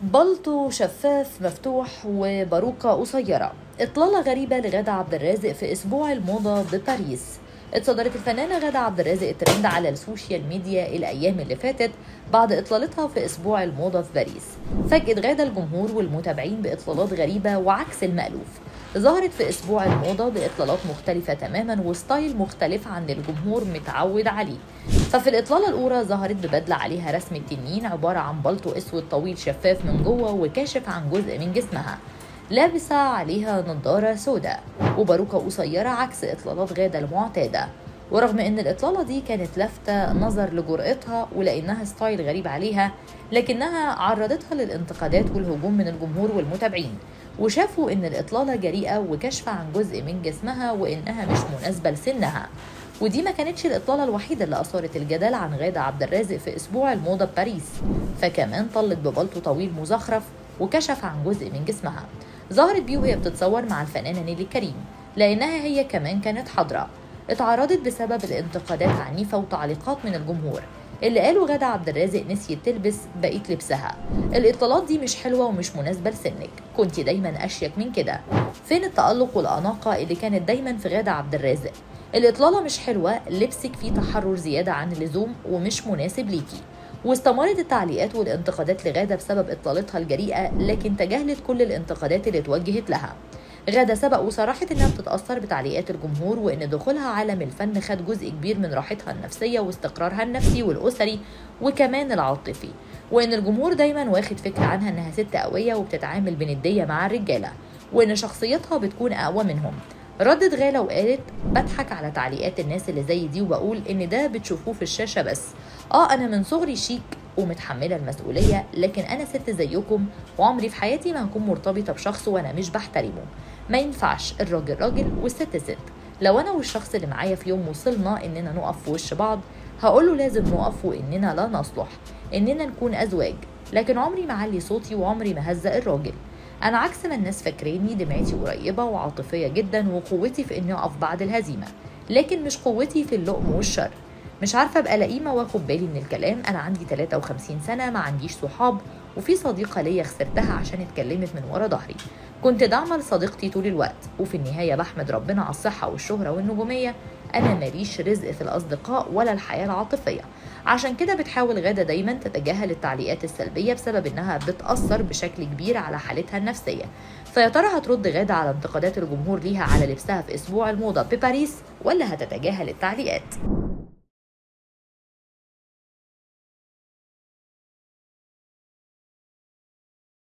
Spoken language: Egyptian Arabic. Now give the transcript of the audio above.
بلطو شفاف مفتوح وباروكة قصيرة إطلالة غريبة لغادة عبد الرازق في أسبوع الموضة بباريس اتصدرت الفنانة غادة عبد الرازق الترند على السوشيال ميديا الأيام اللي فاتت بعد إطلالتها في أسبوع الموضة في باريس فاجأت غادة الجمهور والمتابعين بإطلالات غريبة وعكس المألوف ظهرت في أسبوع الموضة بإطلالات مختلفة تماما وستايل مختلف عن الجمهور متعود عليه ففي الإطلالة الأولى ظهرت ببدلة عليها رسم التنين عبارة عن بلطو أسود طويل شفاف من جوه وكاشف عن جزء من جسمها لابسة عليها نظارة سوداء وباروكة قصيرة عكس إطلالات غادة المعتادة ورغم ان الاطلاله دي كانت لافته نظر لجرأتها ولانها ستايل غريب عليها لكنها عرضتها للانتقادات والهجوم من الجمهور والمتابعين وشافوا ان الاطلاله جريئه وكشف عن جزء من جسمها وانها مش مناسبه لسنها ودي ما كانتش الإطلالة الوحيدة اللي أثارت الجدل عن غادة عبد الرازق في أسبوع الموضة بباريس فكمان طلت ببلطو طويل مزخرف وكشف عن جزء من جسمها ظهرت بيه وهي بتتصور مع الفنانة نيلي كريم لأنها هي كمان كانت حاضرة اتعرضت بسبب الانتقادات عنيفة وتعليقات من الجمهور اللي قالوا غادة عبد الرازق نسيت تلبس بقية لبسها الإطلالات دي مش حلوة ومش مناسبة لسنك كنت دايما أشيك من كده فين التألق والأناقة اللي كانت دايما في غادة عبد الرازق الإطلالة مش حلوة لبسك فيه تحرر زيادة عن اللزوم ومش مناسب ليكي واستمرت التعليقات والانتقادات لغادة بسبب إطلالتها الجريئة لكن تجاهلت كل الانتقادات اللي اتوجهت لها غادة سبق وصرحت إنها بتتأثر بتعليقات الجمهور وإن دخولها عالم الفن خد جزء كبير من راحتها النفسية واستقرارها النفسي والأسري وكمان العاطفي وإن الجمهور دايما واخد فكرة عنها إنها ست قوية وبتتعامل بندية مع الرجالة وإن شخصيتها بتكون أقوى منهم ردت غالة وقالت بضحك على تعليقات الناس اللي زي دي وبقول ان ده بتشوفوه في الشاشة بس اه انا من صغري شيك ومتحملة المسؤولية لكن انا ست زيكم وعمري في حياتي ما هكون مرتبطة بشخص وانا مش بحترمه ما ينفعش الراجل راجل والست ست لو انا والشخص اللي معايا في يوم وصلنا اننا نقف في وش بعض هقوله لازم نقف واننا لا نصلح اننا نكون ازواج لكن عمري ما علي صوتي وعمري ما هزق الراجل انا عكس ما الناس فاكريني دمعتي قريبه وعاطفيه جدا وقوتي في اني اقف بعد الهزيمه لكن مش قوتي في اللؤم والشر مش عارفه ابقى لئيمه واخد بالي من الكلام انا عندي 53 سنه ما عنديش صحاب وفي صديقه ليا خسرتها عشان اتكلمت من ورا ظهري كنت داعمه لصديقتي طول الوقت وفي النهايه بحمد ربنا على الصحه والشهره والنجوميه انا ماليش رزق في الاصدقاء ولا الحياه العاطفيه عشان كده بتحاول غادة دايما تتجاهل التعليقات السلبية بسبب انها بتأثر بشكل كبير على حالتها النفسية فيا ترى هترد غادة على انتقادات الجمهور ليها على لبسها في اسبوع الموضة بباريس ولا هتتجاهل التعليقات